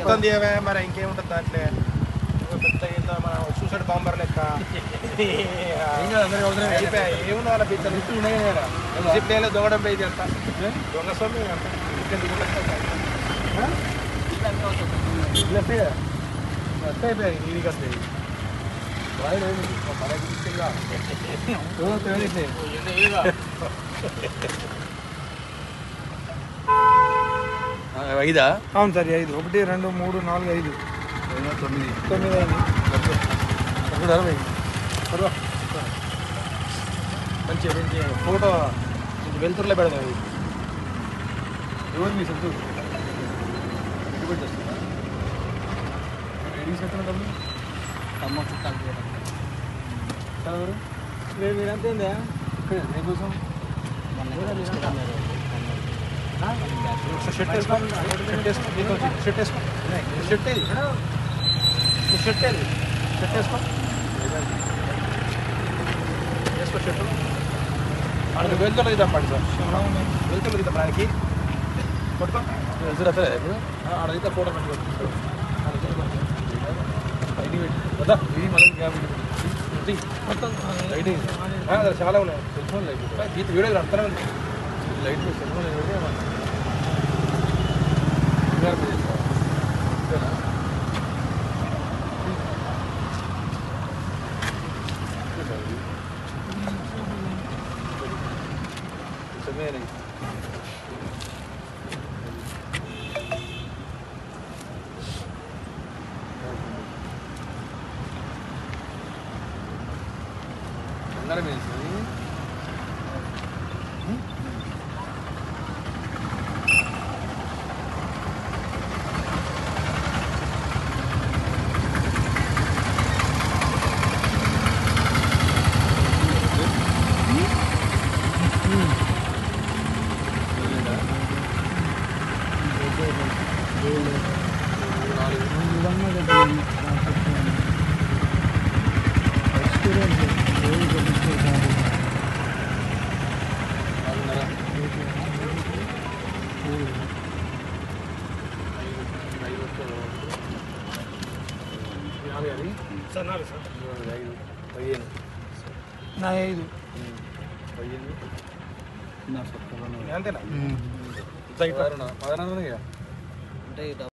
మొత్తం తీయవే మరి ఇంకేముంటుంది దాంట్లో ఒక పెద్ద ఇంత మన సూసైడ్ బాంబర్ లెక్క అయిపోయా ఏముంది వాళ్ళ పిచ్చలు డిసిప్లిన్ దొంగడం పోయి అంత దొంగ సొమ్ము అంత ఇక్కడ అయిపోయాయి నీకు వస్తాయి ఐదా అవును సార్ ఐదు ఒకటి రెండు మూడు నాలుగు ఐదు తొమ్మిది తొమ్మిది అయింది అప్పుడు అరవై మంచి మంచి ఫోటో కొంచెం వెలుతురులో పెడదాం ఇది ఎవరు మీ సొంత ఎటువంటి వస్తుందా ఏడికి సత్తున్న డబ్బులు అమ్మ చుట్టాలు ఎవరు మీరు ఎంత అయిందా ఇక్కడ దేనికోసం షర్ట్ వేసుకో షర్ట్ వేసుకో నీకు వచ్చి షర్ట్ వేసుకో షర్ట్ ఏది నీ షర్ట్ ఏది షర్ట్ వేసుకో వేసుకో షర్ట్ మనకి వెళ్తున్న ఇది తప్పండి సార్ వెళ్తున్న ఇది తప్పడానికి కొట్టుకో వెళ్తారు అసలే ఇప్పుడు అడిగితే ఫోటో పెట్టుకో ఐడి పెట్టి వద్దా ఇది మళ్ళీ గ్యాప్ మొత్తం లైట్ చాలా ఉన్నాయి సెల్ ఫోన్ లైట్ గీత వీడియో అర్థమే ఉంది లైట్ సెల్ ఫోన్ లైట్ పెడితే సమయం బంగారం వేసింది సార్ నాలుగు సార్ పదిహేను నా ఐదు పదిహేను అంతేనా పదహారు పదహారు అంటే